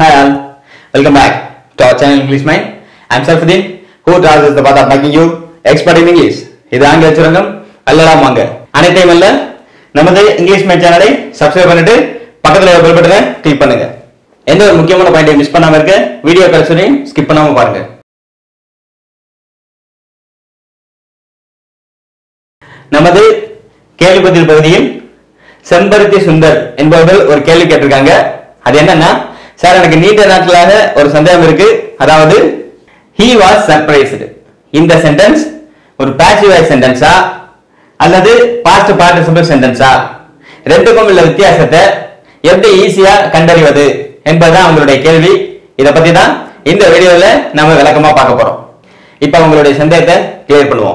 Hi all, welcome back to our channel English Mind. I'm Sarfuddin, who travels the path of making you expert in English. இது ஆங்கில சுரங்கம் அல்லலாம் வாங்க அனைத்தையும் அல்ல நமது இங்கிலீஷ் மைண்ட் சேனலை சப்ஸ்கிரைப் பண்ணிட்டு பக்கத்துல பெல் பட்டனை கிளிக் பண்ணுங்க எந்த ஒரு முக்கியமான பாயிண்டை மிஸ் பண்ணாம இருக்க வீடியோ கடைசியும் ஸ்கிப் பண்ணாம பாருங்க நமது கேள்வி பதில் பகுதியில் செம்பருத்தி சுந்தர் என்பவர்கள் ஒரு கேள்வி கேட்டிருக்காங்க அது என்னன்னா சார் எனக்கு நீண்ட நாட்களாக ஒரு சந்தேகம் இருக்கு அதாவது he was surprised இந்த சென்டென்ஸ் ஒரு பாசிவ் வாய்ஸ் சென்டென்ஸா அல்லது பாஸ்ட் பார்ட்டிசிபிள் சென்டென்ஸா ரெண்டுக்கும் உள்ள வித்தியாசத்தை எப்படி ஈஸியா கண்டறிவது என்பதுதான் அவங்களுடைய கேள்வி இதை பத்தி தான் இந்த வீடியோல நம்ம விளக்கமா பார்க்க போறோம் இப்போ அவங்களுடைய சந்தேகத்தை கிளியர் பண்ணுவோம்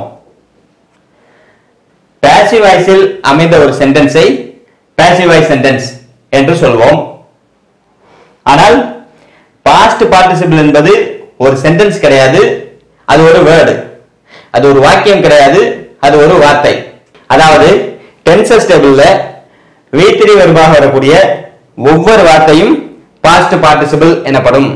பாசிவ் வாய்ஸில் அமைந்த ஒரு சென்டென்ஸை பாசிவ் வாய்ஸ் சென்டென்ஸ் என்று சொல்வோம் ஆனால் பாஸ்ட் பார்ட்டிசிபிள் என்பது ஒரு சென்டென்ஸ் கிடையாது அது ஒரு வேர்டு அது ஒரு வாக்கியம் கிடையாது அது ஒரு வார்த்தை அதாவது டென்சஸ் டேபிள்ல வி த்ரீ வெர்பாக வரக்கூடிய ஒவ்வொரு வார்த்தையும் பாஸ்ட் பார்ட்டிசிபிள் எனப்படும்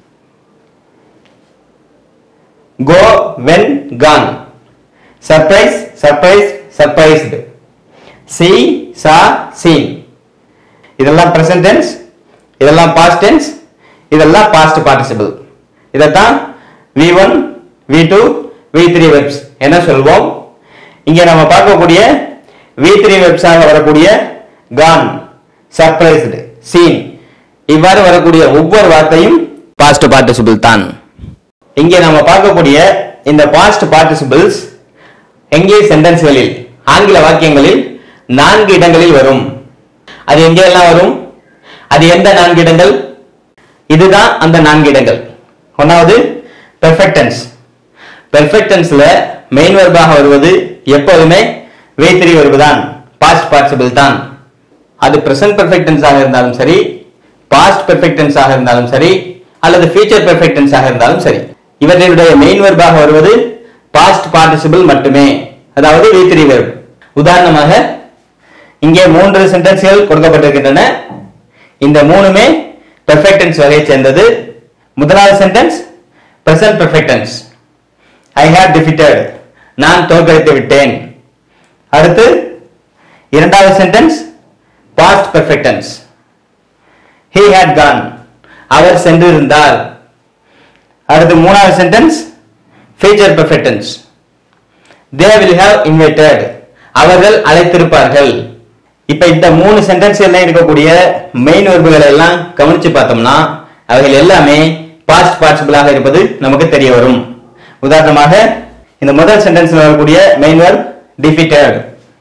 go went gone surprise surprise surprised see saw seen இதெல்லாம் பிரசன்ட் டென்ஸ் இதெல்லாம் பாஸ்ட் டென்ஸ் இதெல்லாம் பாஸ்ட் பார்ட்டிசிபிள் இதைத்தான் V one V two V three verbs என்ன சொல்வோம் இங்க நம்ம பார்க்கக்கூடிய வி த்ரீ வெப்ஸாக வரக்கூடிய கான் சர்ப்ரைஸ்டு சீன் இவ்வாறு வரக்கூடிய ஒவ்வொரு வார்த்தையும் பாஸ்ட் பார்ட்டிசிபிள் தான் இங்கே நம்ம பார்க்கக்கூடிய இந்த பாஸ்ட் பார்ட்டிசிபிள்ஸ் எங்கே சென்டென்ஸ்களில் ஆங்கில வாக்கியங்களில் நான்கு இடங்களில் வரும் அது எங்கே எல்லாம் வரும் அது எந்த நான்கு இடங்கள் இதுதான் அந்த நான்கு இடங்கள் ஒன்னாவது பெர்ஃபெக்டன்ஸ் பெர்ஃபெக்டன்ஸ்ல மெயின் வெர்பாக வருவது எப்போதுமே வே த்ரீ வெர்பு தான் பாஸ்ட் பார்ட்டிசிபிள் தான் அது பிரசன்ட் பெர்ஃபெக்டன்ஸ் ஆக இருந்தாலும் சரி பாஸ்ட் பெர்ஃபெக்டன்ஸ் ஆக இருந்தாலும் சரி அல்லது ஃபியூச்சர் பெர்ஃபெக்டன்ஸ் ஆக இருந்தாலும் சரி இவற்றினுடைய மெயின் வெர்பாக வருவது பாஸ்ட் பார்ட்டிசிபிள் மட்டுமே அதாவது வி த்ரீ வெர்ப் உதாரணமாக இங்கே மூன்று சென்டென்ஸ்கள் கொடுக்கப்பட்டிருக்கின்றன இந்த மூணுமே பெர்ஃபெக்டன்ஸ் வகையை சேர்ந்தது முதலாவது sentence present perfect tense I have defeated நான் தோற்கடித்து விட்டேன் அடுத்து இரண்டாவது sentence past perfect tense he had gone அவர் சென்றிருந்தார் அடுத்து மூணாவது sentence future perfect tense they will have invited அவர்கள் அழைத்திருப்பார்கள் இப்ப இந்த மூணு சென்டென்ஸ்ல இருக்கக்கூடிய மெயின் வெர்புகளை எல்லாம் கவனிச்சு பார்த்தோம்னா அவைகள் எல்லாமே பாஸ்ட் பார்ட்டிசிபிளாக இருப்பது நமக்கு தெரிய வரும் உதாரணமாக இந்த முதல் சென்டென்ஸ்ல வரக்கூடிய மெயின் வெர்ப் டிஃபிட்டட்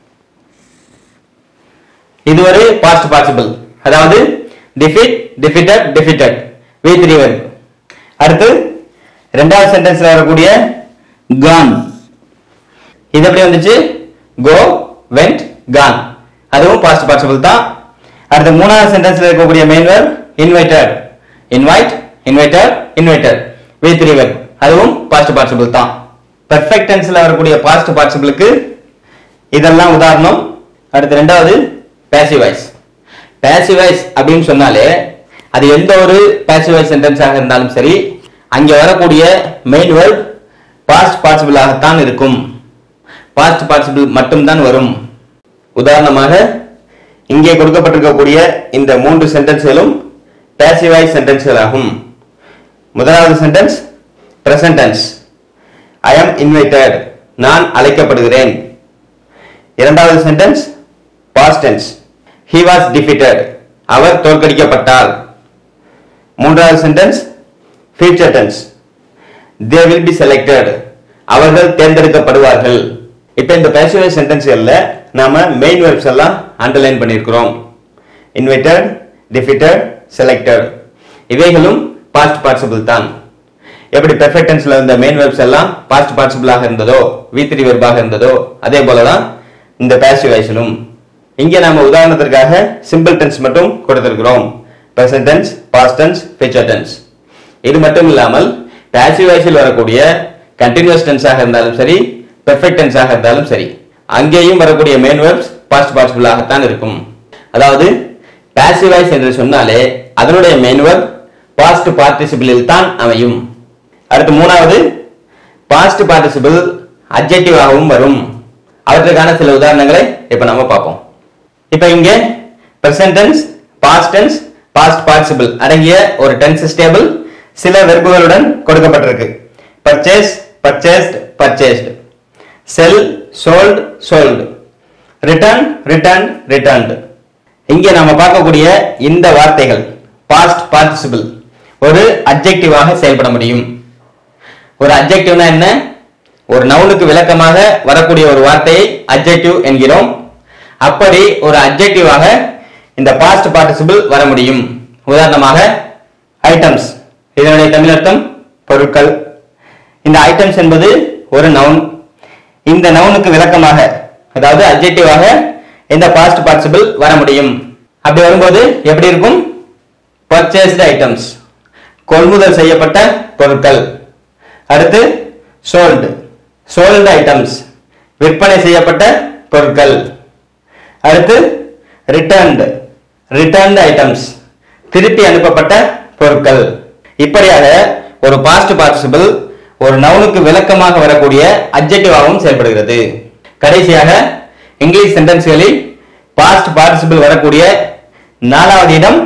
இது ஒரு பாஸ்ட் பார்ட்டிசிபிள் அதாவது defeat defeated defeated V three verb அடுத்து ரெண்டாவது சென்டென்ஸ்ல வரக்கூடிய கான் இது எப்படி வந்துச்சு கோ வெண்ட் கான் அதுவும் பாஸ்ட் பார்ட்டிசிபிள் தான் அடுத்து மூணாவது சென்டென்ஸ்ல இருக்கக்கூடிய main verb invited invite invited invited V three verb அதுவும் பாஸ்ட் பார்ட்டிசிபிள் தான் பெர்ஃபெக்ட் டென்ஸ்ல வரக்கூடிய பாஸ்ட் பார்ட்டிசிபிளுக்கு இதெல்லாம் உதாரணம் அடுத்து ரெண்டாவது பேசிவ் வாய்ஸ் பேசிவ் வாய்ஸ் அப்படின்னு சொன்னாலே அது எந்த ஒரு பேசிவ் வாய்ஸ் சென்டென்ஸாக இருந்தாலும் சரி அங்கே வரக்கூடிய மெயின் வேர்ட் பாஸ்ட் பார்ட்டிசிபிளாகத்தான் இருக்கும் பாஸ்ட் பார்ட்டிசிபிள் மட்டும்தான் வரும் உதாரணமாக இங்கே கொடுக்கப்பட்டிருக்கக்கூடிய இந்த மூன்று சென்டென்ஸ்களும் பேசிவ் வாய்ஸ் சென்டென்ஸ்கள் ஆகும் முதலாவது sentence present tense I am invited நான் அழைக்கப்படுகிறேன் இரண்டாவது sentence past tense he was defeated அவர் தோற்கடிக்கப்பட்டார் மூன்றாவது sentence future tense they will be selected அவர்கள் தேர்ந்தெடுக்கப்படுவார்கள் இப்போ இந்த பேசிவ் சென்டென்ஸ்கள்ல நாம மெயின் வெர்ப்ஸ் எல்லாம் அண்டர்லைன் பண்ணியிருக்கிறோம் இன்வைட்டட் டிஃபிட்டட் செலக்டட் இவைகளும் பாஸ்ட் பார்ட்டிசிபிள் தான் எப்படி பெர்ஃபெக்ட் டென்ஸ்ல இருந்த மெயின் வெர்ப்ஸ் எல்லாம் பாஸ்ட் பார்ட்டிசிபிளாக இருந்ததோ வி த்ரீ வெர்பாக இருந்ததோ அதே போல தான் இந்த பேசிவ் வாய்ஸிலும் இங்கே நாம உதாரணத்திற்காக சிம்பிள் டென்ஸ் மட்டும் கொடுத்திருக்கிறோம் present tense past tense future tense இது மட்டும் இல்லாமல் பாசிவ் வாய்ஸில் வரக்கூடிய கண்டினியூஸ் டென்ஸாக இருந்தாலும் சரி பெர்ஃபெக்ட் டென்ஸாக இருந்தாலும் சரி அங்கேயும் வரக்கூடிய மெயின் வெர்ப்ஸ் பாஸ்ட் பார்ட்டிசிபிளாகத்தான் இருக்கும் அதாவது பாசிவ் வாய்ஸ் என்று சொன்னாலே அதனுடைய மெயின் வெர்ப் பாஸ்ட் பார்ட்டிசிபிளில் தான் அமையும் அடுத்து மூணாவது பாஸ்ட் பார்ட்டிசிபிள் அப்ஜெக்டிவாகவும் வரும் அவற்றுக்கான சில உதாரணங்களை இப்ப நம்ம பார்ப்போம் இப்ப இங்க present tense past tense past participle அடங்கிய ஒரு tenses டேபிள் சில வெர்புகளுடன் கொடுக்கப்பட்டிருக்கு purchase purchased purchased sell sold sold return returned returned இங்கே நாம பார்க்கக்கூடிய இந்த வார்த்தைகள் past participle ஒரு அப்ஜெக்டிவாக செயல்பட முடியும் ஒரு அப்ஜெக்டிவ்னா என்ன ஒரு நவுனுக்கு விளக்கமாக வரக்கூடிய ஒரு வார்த்தையை அப்ஜெக்டிவ் என்கிறோம் அப்படி ஒரு அப்ஜெக்டிவாக இந்த பாஸ்ட் பார்ட்டிசிபிள் வர முடியும் உதாரணமாக ஐட்டம்ஸ் இதனுடைய தமிழ் அர்த்தம் பொருட்கள் இந்த ஐட்டம்ஸ் என்பது ஒரு நவுன் இந்த நவுனுக்கு விளக்கமாக அதாவது அப்ஜெக்டிவாக இந்த பாஸ்ட் பார்ட்டிசிபிள் வர முடியும் அப்படி வரும்போது எப்படி இருக்கும் பர்ச்சேஸ்டு ஐட்டம்ஸ் கொள்முதல் செய்யப்பட்ட பொருட்கள் அடுத்து சோல்டு சோல்டு ஐட்டம்ஸ் விற்பனை செய்யப்பட்ட பொருட்கள் அடுத்து ரிட்டர்ன்டு ரிட்டர்ன்டு ஐட்டம்ஸ் திருப்பி அனுப்பப்பட்ட பொருட்கள் இப்படியாக ஒரு பாஸ்ட் பார்ட்டிசிபிள் ஒரு நவுனுக்கு விளக்கமாக வரக்கூடிய அப்ஜெக்டிவாகவும் செயல்படுகிறது கடைசியாக இங்கிலீஷ் சென்டென்ஸ்களில் பாஸ்ட் பார்ட்டிசிபிள் வரக்கூடிய நாலாவது இடம்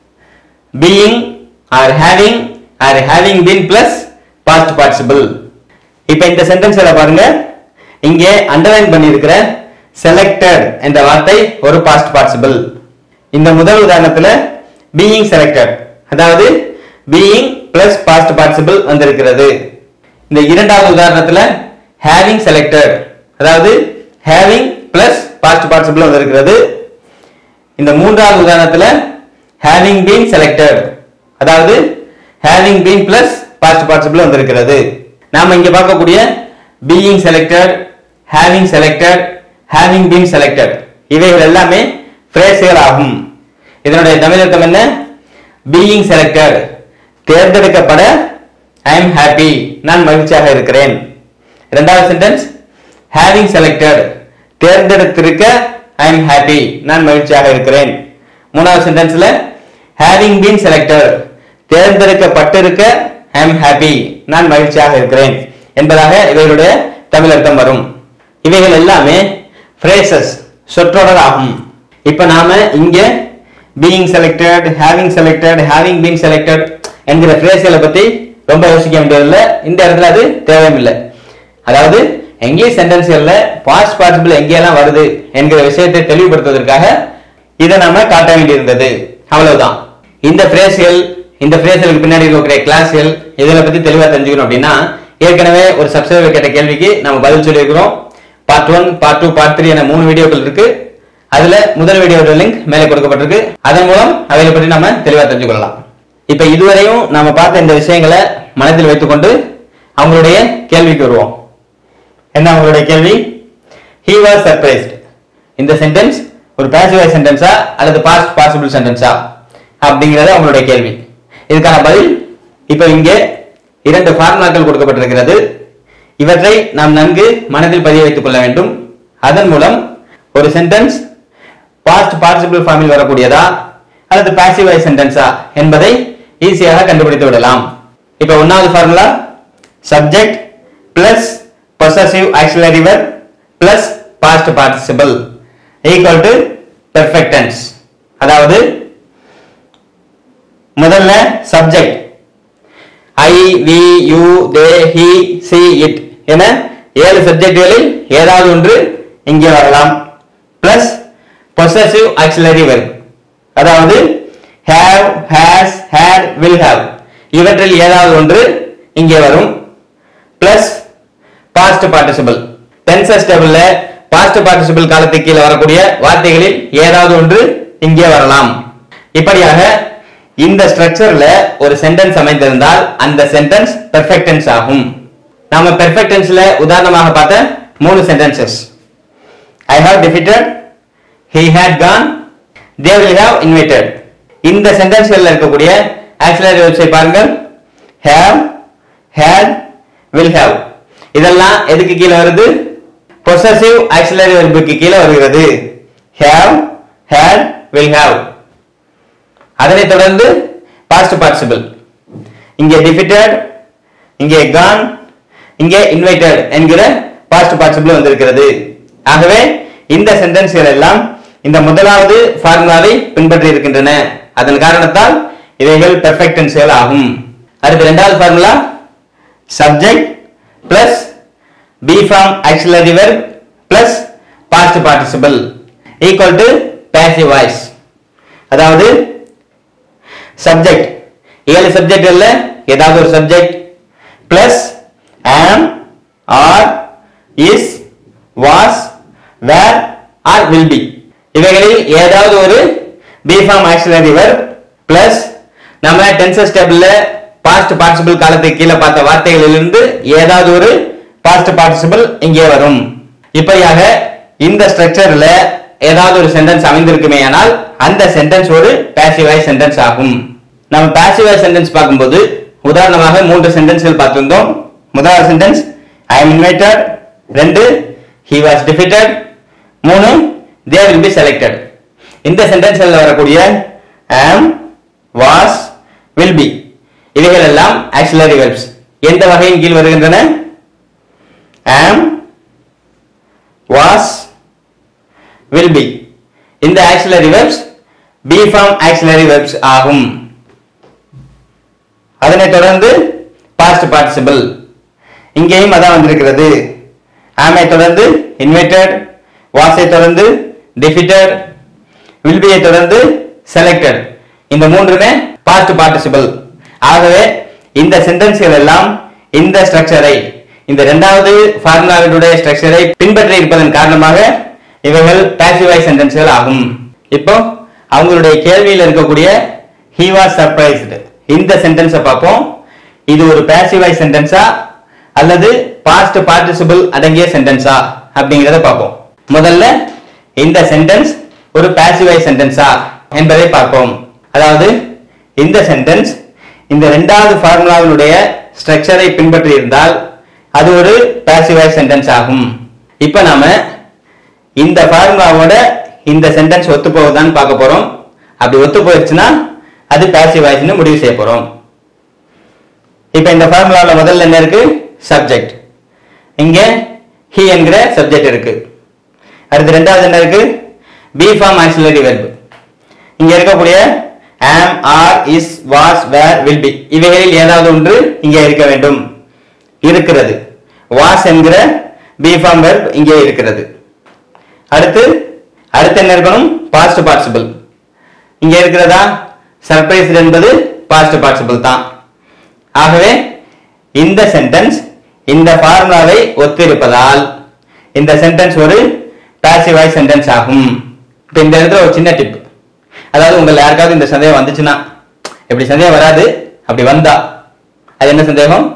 being or having or having been plus past participle இப்போ இந்த சென்டென்ஸ்ல பாருங்க இங்கே அண்டர்லைன் பண்ணியிருக்கிற செலக்டட் என்ற வார்த்தை ஒரு பாஸ்ட் பார்ட்டிசிபிள் இந்த முதல் உதாரணத்துல பீயிங் செலக்டட் அதாவது பீயிங் பிளஸ் பாஸ்ட் பார்ட்டிசிபிள் வந்திருக்கிறது இந்த இரண்டாவது உதாரணத்துல ஹேவிங் செலக்டட் அதாவது ஹேவிங் பிளஸ் பாஸ்ட் பார்ட்டிசிபிள் வந்திருக்கிறது இந்த மூன்றாவது உதாரணத்துல ஹேவிங் பீன் செலக்டட் அதாவது having been plus past participle வந்திருக்கிறது நாம இங்க பார்க்கக்கூடிய being selected having selected having been selected இவைகள் எல்லாமே பிரேஸ்கள் ஆகும் இதனுடைய தமிழர்த்தம் என்ன பீயிங் செலக்டட் தேர்ந்தெடுக்கப்பட ஐ எம் ஹாப்பி நான் மகிழ்ச்சியாக இருக்கிறேன் இரண்டாவது சென்டென்ஸ் ஹேவிங் செலக்டட் தேர்ந்தெடுத்திருக்க ஐ எம் ஹாப்பி நான் மகிழ்ச்சியாக இருக்கிறேன் மூணாவது சென்டென்ஸ்ல ஹேவிங் பீன் செலக்டட் தேர்ந்தெடுக்கப்பட்டிருக்க ஐ எம் ஹாப்பி நான் மகிழ்ச்சியாக இருக்கிறேன் என்பதாக இவைகளுடைய தமிழ் அர்த்தம் வரும் இவைகள் எல்லாமே phrases சொற்றொடர் ஆகும் இப்ப நாம இங்க being selected having selected having been selected என்கிற ஃப்ரேஸ்களை பத்தி ரொம்ப யோசிக்க வேண்டியதில்லை இந்த இடத்துல அது தேவையில்லை அதாவது இங்கிலீஷ் சென்டென்ஸ்கள்ல பாஸ்ட் பார்ட்டிசிபிள் எங்கெல்லாம் வருது என்கிற விஷயத்தை தெளிவுபடுத்துவதற்காக இதை நாம காட்ட வேண்டியிருந்தது அவ்வளவுதான் இந்த ஃப்ரேஸ்கள் இந்த ஃப்ரேஸ்களுக்கு பின்னாடி இருக்கக்கூடிய கிளாஸ்கள் இதில் பத்தி தெளிவா தெரிஞ்சுக்கணும் அப்படின்னா ஏற்கனவே ஒரு சப்ஸ்கிரைபர் கேட்ட கேள்விக்கு நம்ம பதில் சொல்லியிருக்கிறோம் part one part two part three என மூணு வீடியோக்கள் இருக்கு அதுல முதல் வீடியோட லிங்க் மேலே கொடுக்கப்பட்டிருக்கு அதன் மூலம் அவைகளை பற்றி நாம தெளிவா தெரிஞ்சுக்கொள்ளலாம் இப்ப இதுவரையும் நாம பார்த்த இந்த விஷயங்களை மனதில் வைத்துக்கொண்டு அவங்களுடைய கேள்விக்கு வருவோம் என்ன அவங்களுடைய கேள்வி ஹி வாஸ் சர்ப்ரைஸ்ட் இந்த சென்டென்ஸ் ஒரு பாசிவ் சென்டென்ஸா அல்லது பாஸ்ட் பாசிபிள் சென்டென்ஸா அப்படிங்கிறது அவங்களுடைய கேள்வி இதுக்கான பதில் இப்ப இங்கே இரண்டு ஃபார்முலாக்கள் கொடுக்கப்பட்டிருக்கிறது இவற்றை நாம் நன்கு மனதில் பதிய வைத்துக் கொள்ள வேண்டும் அதன் மூலம் ஒரு சென்டென்ஸ் பாஸ்ட் பார்ட்டிசிபிள் ஃபார்மில் வரக்கூடியதா அல்லது பாசிவ் சென்டென்ஸா என்பதை ஈஸியாக கண்டுபிடித்து விடலாம் இப்ப ஒன்னாவது formula subject plus possessive auxiliary verb plus past participle equal to perfect tense அதாவது முதல்ல subject I we you they he she it என ஏழு சப்ஜெக்டுகளில் ஏதாவது ஒன்று இங்கே வரலாம் பிளஸ் பொசசிவ் ஆக்சிலரி வெர்ப் அதாவது have has had will have இவற்றில் ஏதாவது ஒன்று இங்கே வரும் பிளஸ் பாஸ்ட் பார்ட்டிசிபிள் டென்சஸ் டேபிள்ல பாஸ்ட் பார்ட்டிசிபிள் காலத்துக்கு கீழே வரக்கூடிய வார்த்தைகளில் ஏதாவது ஒன்று இங்கே வரலாம் இப்படியாக இந்த ஸ்ட்ரக்சர்ல ஒரு சென்டென்ஸ் அமைந்திருந்தால் அந்த சென்டென்ஸ் பெர்ஃபெக்ட் டென்ஸ் ஆகும் நாம பெர்ஃபெக்ட் டென்ஸ்ல உதாரணமாக பார்த்த மூணு sentences I have defeated he had gone they will have invited இந்த சென்டென்ஸ்கள்ல இருக்கக்கூடிய ஆக்சிலரி வெப்சைட் பாருங்கள் ஹேவ் ஹேட் வில் ஹேவ் இதெல்லாம் எதுக்கு கீழே வருது பொசசிவ் ஆக்சிலரி வெர்புக்கு கீழே வருகிறது ஹேவ் ஹேட் வில் ஹேவ் அதனைத் தொடர்ந்து பாஸ்ட் பார்ட்டிசிபிள் இங்கே defeated இங்கே gone இங்கே invited என்கிற பாஸ்ட் பார்ட்டிசிபிள் வந்திருக்கிறது ஆகவே இந்த சென்டென்ஸ்கள் எல்லாம் இந்த முதலாவது ஃபார்முலாவை பின்பற்றி இருக்கின்றன அதன் காரணத்தால் இவைகள் பெர்ஃபெக்ட் டென்ஸ்கள் ஆகும் அடுத்து இரண்டாவது formula subject plus be form auxiliary verb plus past participle equal to passive voice அதாவது சப்ஜெக்ட் ஏழு சப்ஜெக்ட்ல ஏதாவது ஒரு subject plus am are is was were or will be இவைகளில் ஏதாவது ஒரு be form auxiliary verb plus நம்ம டென்சஸ் டேபிள்ல பாஸ்ட் பார்ட்டிசிபிள் காலத்துக்கு கீழே பார்த்த வார்த்தைகளிலிருந்து ஏதாவது ஒரு பாஸ்ட் பார்ட்டிசிபிள் இங்கே வரும் இப்படியாக இந்த ஸ்ட்ரக்சர்ல ஏதாவது ஒரு சென்டென்ஸ் அமைந்திருக்குமே ஆனால் அந்த சென்டென்ஸ் ஒரு பாசிவாய் சென்டென்ஸ் ஆகும் நம்ம பாசிவாய் சென்டென்ஸ் பார்க்கும்போது உதாரணமாக மூன்று சென்டென்ஸ்கள் பார்த்திருந்தோம் முதலாவது சென்டென்ஸ் ஐ எம் இன்வைட்டட் ரெண்டு ஹி வாஸ் டிஃபிட்டட் மூணு தே வில் பி செலக்டட் இந்த சென்டென்ஸ்ல வரக்கூடிய ஆம் வாஸ் வில் பி இவைகள் எல்லாம் ஆக்சிலரி வெர்ப்ஸ் எந்த வகையின் கீழ் வருகின்றன ஆம் வாஸ் வில் பி இந்த auxiliary verbs be form auxiliary verbs ஆகும் அதனைத் தொடர்ந்து பாஸ்ட் பார்ட்டிசிபிள் இங்கேயும் அதான் வந்திருக்கிறது ஆமை தொடர்ந்து இன்வைட்டட் வாஸை தொடர்ந்து டிஃபிட்டட் வில் பியை தொடர்ந்து செலக்டட் இந்த மூன்றுமே பாஸ்ட் பார்ட்டிசிபிள் ஆகவே இந்த சென்டென்ஸ்கள் எல்லாம் இந்த ஸ்ட்ரக்சரை இந்த இரண்டாவது ஃபார்முலாவினுடைய ஸ்ட்ரக்சரை பின்பற்றி இருப்பதன் காரணமாக இவைகள் பாசிவாய் சென்டென்ஸ்கள் ஆகும் இப்போ அவங்களுடைய கேள்வியில் இருக்கக்கூடிய he was surprised இந்த சென்டென்ஸை பார்ப்போம் இது ஒரு பாசிவாய் சென்டென்ஸா அல்லது பாஸ்ட் பார்ட்டிசிபிள் அடங்கிய சென்டென்ஸா அப்படிங்கறத பார்ப்போம் முதல்ல இந்த சென்டென்ஸ் ஒரு பாசிவாய் சென்டென்ஸா என்பதை பார்ப்போம் அதாவது இந்த சென்டென்ஸ் இந்த இரண்டாவது ஃபார்முலாவினுடைய ஸ்ட்ரக்சரை பின்பற்றி இருந்தால் அது ஒரு பாசிவாய் சென்டென்ஸ் ஆகும் இப்போ நாம இந்த ஃபார்முலாவோட இந்த சென்டென்ஸ் ஒத்து போகுதான்னு பார்க்க போறோம் அப்படி ஒத்து போயிடுச்சுன்னா அது பாசிவ் வாய்ஸ்னு முடிவு செய்ய போறோம் இப்போ இந்த ஃபார்முலாவில் முதல்ல என்ன இருக்கு சப்ஜெக்ட் இங்க ஹி என்கிற சப்ஜெக்ட் இருக்கு அடுத்து ரெண்டாவது என்ன இருக்கு பி ஃபார்ம் ஆக்சிலரி வெர்ப் இங்க இருக்கக்கூடிய am are is was were will be இவைகளில் ஏதாவது ஒன்று இங்கே இருக்க வேண்டும் இருக்கிறது வாஸ் என்கிற பி ஃபார்ம் வெர்ப் இங்கே இருக்கிறது அடுத்து அடுத்து என்ன இருக்கணும் பாஸ்ட் பார்ட்டிசிபிள் இங்க இருக்கிறதா சர்ப்ரைஸ் என்பது பாஸ்ட் பார்ட்டிசிபிள் தான் ஆகவே இந்த சென்டென்ஸ் இந்த ஃபார்முலாவை ஒத்திருப்பதால் இந்த சென்டென்ஸ் ஒரு பாசிவாய் சென்டென்ஸ் ஆகும் இப்போ இந்த இடத்துல ஒரு சின்ன டிப் அதாவது உங்கள் யாருக்காவது இந்த சந்தேகம் வந்துச்சுன்னா இப்படி சந்தேகம் வராது அப்படி வந்தா அது என்ன சந்தேகம்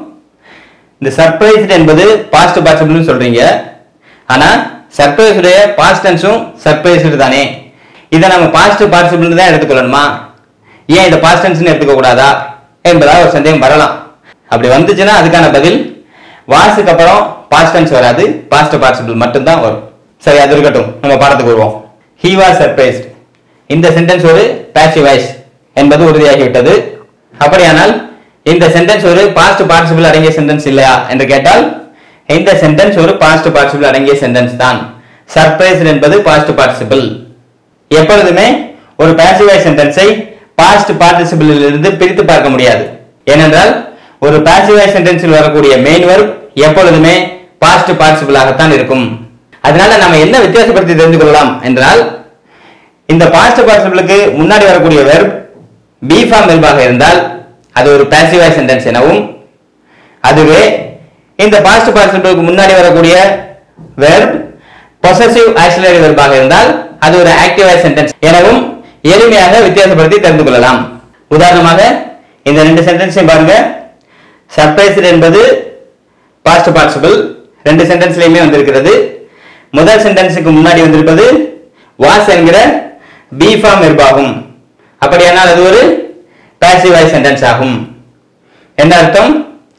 இந்த சர்ப்ரைஸ்டு என்பது பாஸ்ட் பார்ட்டிசிபிள்னு சொல்றீங்க ஆனா சர்ப்ரைஸ் உடைய பாஸ்ட் டென்ஸும் சர்ப்ரைஸ்டு தானே இதை நம்ம பாஸ்ட் பார்ட்டிசிபிள் தான் எடுத்துக்கொள்ளணுமா ஏன் இதை பாஸ்ட் டென்ஸ்னு எடுத்துக்க கூடாதா என்பதா ஒரு சந்தேகம் வரலாம் அப்படி வந்துச்சுன்னா அதுக்கான பதில் வாஸுக்கு அப்புறம் பாஸ்ட் டென்ஸ் வராது பாஸ்ட் பார்ட்டிசிபிள் மட்டும்தான் வரும் சரி அது இருக்கட்டும் நம்ம பாடத்துக்கு வருவோம் ஹி வாஸ் சர்ப்ரைஸ்ட் இந்த சென்டென்ஸ் ஒரு பாசிவ் வாய்ஸ் என்பது உறுதியாகிவிட்டது அப்படியானால் இந்த சென்டென்ஸ் ஒரு பாஸ்ட் பார்ட்டிசிபிள் அடங்கிய சென்டென்ஸ் இல்லையா என்று கேட்டால் இந்த சென்டென்ஸ் ஒரு பாஸ்ட் பார்ட்டிசிபிள் அடங்கிய சென்டென்ஸ் தான் சர்ப்ரைஸ் என்பது பாஸ்ட் பார்ட்டிசிபிள் எப்பொழுதுமே ஒரு பாசிவாய் சென்டென்ஸை பாஸ்ட் பார்ட்டிசிபிளில் இருந்து பிரித்து பார்க்க முடியாது ஏனென்றால் ஒரு பாசிவாய் சென்டென்ஸில் வரக்கூடிய மெயின் வெர்ப் எப்பொழுதுமே பாஸ்ட் பார்ட்டிசிபிளாகத்தான் இருக்கும் அதனால நம்ம என்ன வித்தியாசப்படுத்தி தெரிந்து கொள்ளலாம் என்றால் இந்த பாஸ்ட் பார்ட்டிசிபிளுக்கு முன்னாடி வரக்கூடிய வெர்ப் பி ஃபார்ம் வெர்பாக இருந்தால் அது ஒரு பாசிவாய் சென்டென்ஸ் எனவும் அதுவே இந்த பாஸ்ட் பார்ட்டிசிபிளுக்கு முன்னாடி வரக்கூடிய வெர்ப் பொசசிவ் ஆக்சிலரி வெர்பாக இருந்தால் அது ஒரு ஆக்டிவாய் சென்டென்ஸ் எனவும் எளிமையாக வித்தியாசப்படுத்தி தெரிந்து கொள்ளலாம் உதாரணமாக இந்த ரெண்டு சென்டென்ஸையும் பாருங்க சர்ப்ரைஸ்டு என்பது பாஸ்ட் பார்ட்டிசிபிள் ரெண்டு சென்டென்ஸ்லயுமே வந்திருக்கிறது முதல் சென்டென்ஸுக்கு முன்னாடி வந்திருப்பது வாஸ் என்கிற பி ஃபார்ம் வெர்பாகும் அப்படியானால் அது ஒரு பாசிவ் வாய்ஸ் சென்டென்ஸ் ஆகும் என்ன அர்த்தம்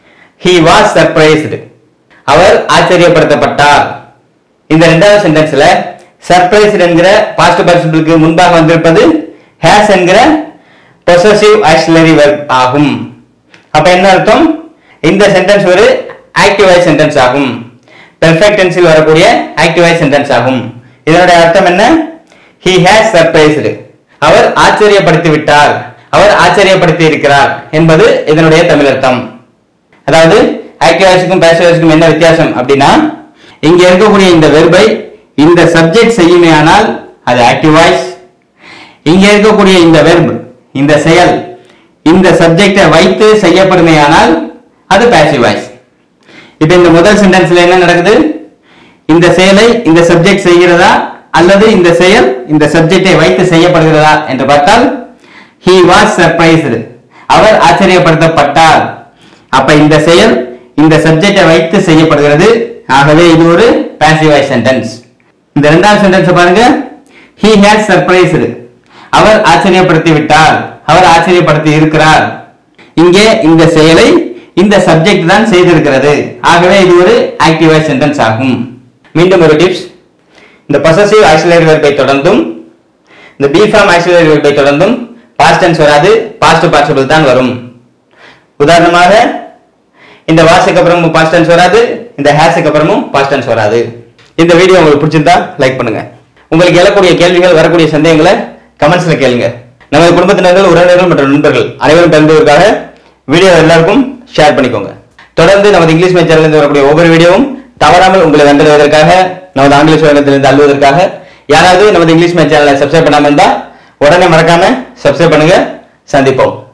ஹி வாஸ் சர்ப்ரைஸ்டு அவர் ஆச்சரியப்படுத்தப்பட்டார் இந்த ரெண்டாவது சென்டென்ஸ்ல சர்ப்ரைஸ்டு என்கிற பாஸ்ட் பார்ட்டிசிபிளுக்கு முன்பாக வந்திருப்பது ஹேஸ் என்கிற பொசசிவ் ஆக்சிலரி வெர்ப் ஆகும் அப்ப என்ன அர்த்தம் இந்த சென்டென்ஸ் ஒரு ஆக்டிவ் வாய்ஸ் சென்டென்ஸ் ஆகும் பெர்ஃபெக்ட் டென்ஸில் வரக்கூடிய ஆக்டிவ் வாய்ஸ் சென்டென்ஸ் ஆகும் இதனுடைய அர்த்தம் என்ன he has surprised அவர் ஆச்சரியப்படுத்தி விட்டார் அவர் ஆச்சரியப்படுத்தி இருக்கிறார் என்பது இதனுடைய தமிழ் அர்த்தம் அதாவது ஆக்டிவ் வாய்ஸுக்கும் பேசிவ் வாய்ஸுக்கும் என்ன வித்தியாசம் அப்படின்னா இங்க இருக்கக்கூடிய இந்த வெர்பை இந்த சப்ஜெக்ட் செய்யுமே ஆனால் அது ஆக்டிவ் வாய்ஸ் இங்க இருக்கக்கூடிய இந்த வெர்ப் இந்த செயல் இந்த சப்ஜெக்டை வைத்து செய்யப்படுமே ஆனால் அது பேசிவ் வாய்ஸ் இப்போ இந்த முதல் சென்டென்ஸ்ல என்ன நடக்குது இந்த செயலை இந்த சப்ஜெக்ட் செய்கிறதா அல்லது இந்த செயல் இந்த சப்ஜெக்டை வைத்து செய்யப்படுகிறதா என்று பார்த்தால் he was surprised அவர் ஆச்சரியப்படுத்தப்பட்டார் அப்ப இந்த செயல் இந்த சப்ஜெக்டை வைத்து செய்யப்படுகிறது ஆகவே இது ஒரு passive voice சென்டென்ஸ் இந்த இரண்டாவது சென்டென்ஸ் பாருங்க he has surprised அவர் ஆச்சரியப்படுத்தி விட்டார் அவர் ஆச்சரியப்படுத்தி இருக்கிறார் இங்கே இந்த செயலை இந்த சப்ஜெக்ட் தான் செய்திருக்கிறது ஆகவே இது ஒரு ஆக்டிவ் வாய்ஸ் சென்டென்ஸ் ஆகும் மீண்டும் ஒரு டிப்ஸ் இந்த பொசசிவ் ஆக்சிலரி வெர்பை தொடர்ந்தும் இந்த பி ஃபார்ம் ஆக்சிலரி வெர்பை தொடர்ந்தும் பாஸ்ட் டென்ஸ் வராது பாஸ்ட் பார்ட்டிசிபிள் தான் வரும் உதாரணமாக இந்த வாசுக்கு அப்புறமும் பாஸ்ட் டென்ஸ் வராது இந்த ஹேஸுக்கு அப்புறமும் பாஸ்ட் டென்ஸ் வராது இந்த வீடியோ உங்களுக்கு பிடிச்சிருந்தா லைக் பண்ணுங்க உங்களுக்கு எழக்கூடிய கேள்விகள் வரக்கூடிய சந்தேகங்களை கமெண்ட்ஸ்ல கேளுங்க நமது குடும்பத்தினர்கள் உறவினர்கள் மற்றும் நண்பர்கள் அனைவரும் பெறுவதற்காக வீடியோ எல்லாருக்கும் ஷேர் பண்ணிக்கோங்க தொடர்ந்து நமது இங்கிலீஷ் மே சேனலில் வரக்கூடிய ஒவ்வொரு வீடியோவும் தவறாமல் உங்களை வந்தடைவதற்காக நமது ஆங்கில சுயத்திலிருந்து அல்வதற்காக யாராவது நமது இங்கிலீஷ் மே சேனலை சப்ஸ்கிரைப் பண்ணாம இருந்தா உடனே மறக்காம சப்ஸ்கிரைப் பண்ணுங்க சந்திப்போம்